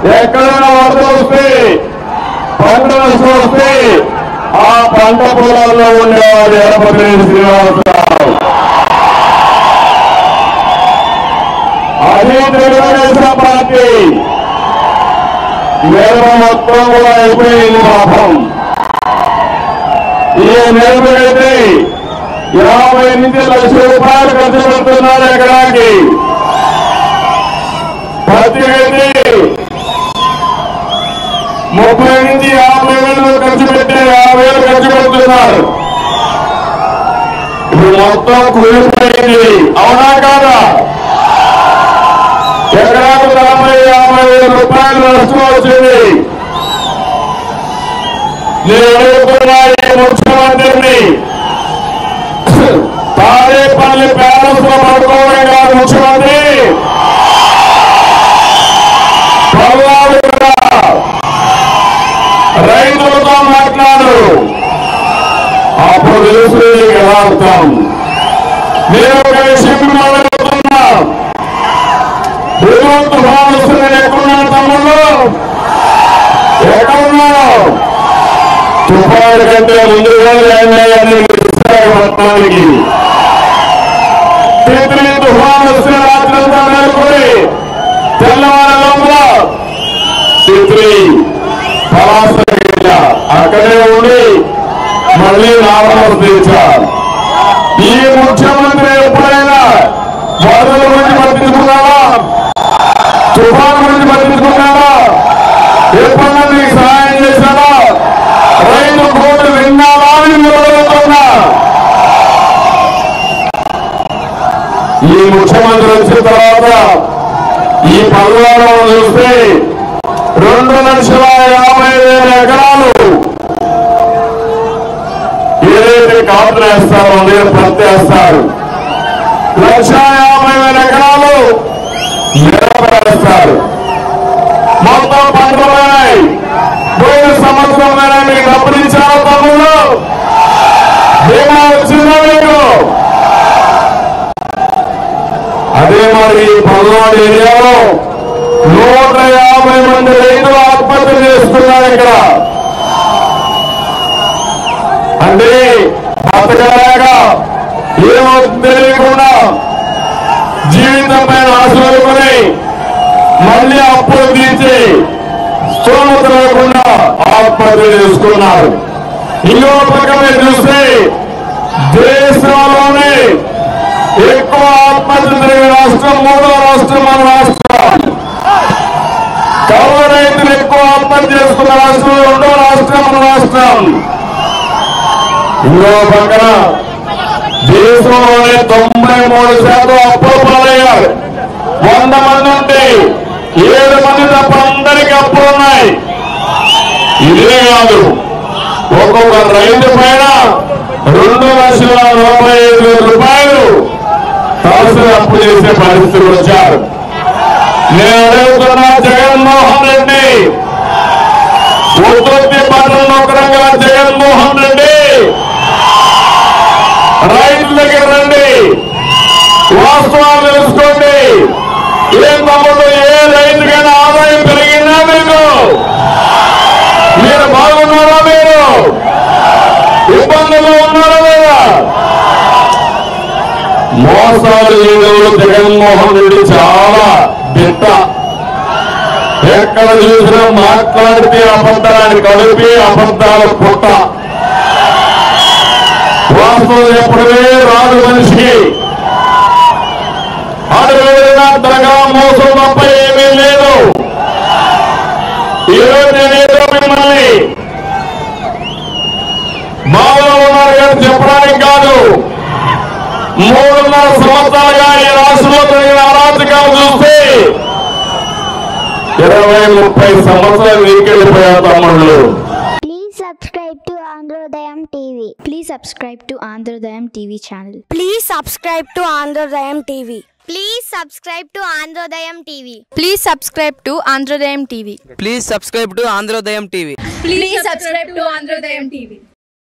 ఎక్కడైనా వరద వస్తే పంట నష్టం వస్తే ఆ పంట పొలాల్లో ఉండేవాడు ఎడపతి శ్రీనివాసరావు అదే తెలుగుదేశం పార్టీ నిల్వ మొత్తం కూడా అయిపోయింది పాపం ఈ నిలబెడితే యాభై నుంచి లక్ష రూపాయలు ఖర్చు పెడుతున్నారు ఎకరాకి ప్రతి వ్యక్తి ముప్పై నుంచి యాభై వేలు ఖర్చు పెట్టి యాభై వేలు ఖర్చు పెడుతున్నారు ఇప్పుడు మొత్తం కూలిపోయింది అవునా కాదా ఎకరాకు నలభై యాభై వేల రూపాయలు నష్టం వచ్చింది నేను అడుగుతున్నా ఈ ముఖ్యమంత్రిని తాడేపల్లి ప్యాలెస్ లో పడుకోవడం కాదు ముఖ్యమంత్రి పల్నాడు కూడా రైతులతో మాట్లాడు అప్పుడు తెలుస్తుంది ఎలా అర్థం నేను ఒక విషయం మిమ్మల్ని అడుగుతున్నా హుదూ తుఫాన్ వస్తుంది ఎక్కడున్నాడు తమ్ముళ్ళు ఎక్కడున్నాడు తుఫాను కంటే ముందుగా ల్యాండ్ విశాఖపట్నానికి తిత్లీ తుఫాన్ వస్తే రాత్రంతా మేలుకొని తెల్లవారి లోపల తిత్లీ పలాస జిల్లా అక్కడే ఉండి మళ్ళీ రావడం తెచ్చారు ఈ ముఖ్యమంత్రి ఎప్పుడైనా వరదల గురించి పట్టించుకున్నావా తుఫాను గురించి పట్టించుకున్నావా ఎప్పుడన్నా నీకు సహాయం చేశావా రైతు కోట్లు విన్నావా అని నిలబడుతున్నా ఈ ముఖ్యమంత్రి వచ్చిన తర్వాత ఈ పల్నాడులో చూస్తే రెండు లక్షల యాభై వేల ఎకరాలు ఏదైతే కాపులు వేస్తారో నేను పత్తి వేస్తారు లక్ష యాభై వేల ఎకరాలు మిరప వేస్తారు మొత్తం పంటలు పోయినాయి పోయిన సంవత్సరం మీకు డబ్బులు ఇచ్చారో తమ్ముళ్ళు బీమా వచ్చిందా మీకు అదే మరి ఈ పల్నాడు ఏరియాలో నూట యాభై మంది రైతులు ఆత్మహత్య చేస్తున్నారు ఇక్కడ అంటే బతకలేక ఏమవుతుంది తెలియకుండా జీవితం పైన ఆశలుకొని మళ్ళీ అప్పులు తీర్చి స్తోమత లేకుండా ఆత్మహత్య చేసుకున్నారు ఇంకో పక్క మీరు చూస్తే దేశంలోనే ఎక్కువ ఆత్మహత్య జరిగిన రాష్ట్రం మూడో రాష్ట్రం మన రాష్ట్రం కౌలు రైతులు ఎక్కువ ఆత్మహత్య చేసుకున్న రాష్ట్రం రెండో రాష్ట్రం మన రాష్ట్రం ఇంకో పక్కన దేశంలోనే తొంభై మూడు శాతం అప్పులు పాలయ్యారు వంద మంది ఉంటే ఏడు మంది తప్ప అందరికీ అప్పులు ఉన్నాయి ఇదే కాదు ఒక్కొక్క రైతు పైన రెండు లక్షల నలభై ఐదు వేల రూపాయలు తలసరి అప్పు చేసే పరిస్థితులు వచ్చారు నేను అడుగుతున్నా జగన్మోహన్ రెడ్డి ఉత్పత్తి పట్టణ నౌకరంగా జగన్మోహన్ రెడ్డి రైతుల దగ్గర రండి వాస్తవాలు తెలుసుకోండి ఏం తమ్ముడు ఏ రైతుకైనా ఆదాయం పెరిగిందా మీకు మీరు బాగున్నారా మీరు ఇబ్బందులు ఉన్నారా లేదా మోసాలు చేయడంలో జగన్మోహన్ రెడ్డి చాలా దిట్ట ఎక్కడ చూసినా మాట్లాడితే అబద్ధాన్ని కలిపి అబద్ధాల పుట్ట వాస్తవం చెప్పడమే రాదు మనిషికి అడుగుడినా దగా మోసం తప్ప ఏమీ లేదు ఈరోజు నేనేదో మిమ్మల్ని బాధలో ఉన్నారు కానీ చెప్పడానికి కాదు మూడున్నర సంవత్సరాలుగా ఈ రాష్ట్రంలో జరిగిన అరాచకాలు చూస్తే ఇరవై ముప్పై సంవత్సరాలు నీకెళ్ళిపోయారు తమ్ముళ్ళు Please subscribe to Androdayam TV. Please subscribe to Androdayam TV channel. Please subscribe to Androdayam TV. Please subscribe to Androdayam TV. Please subscribe to Androdayam TV. Please subscribe to Androdayam TV. Please subscribe to Androdayam TV.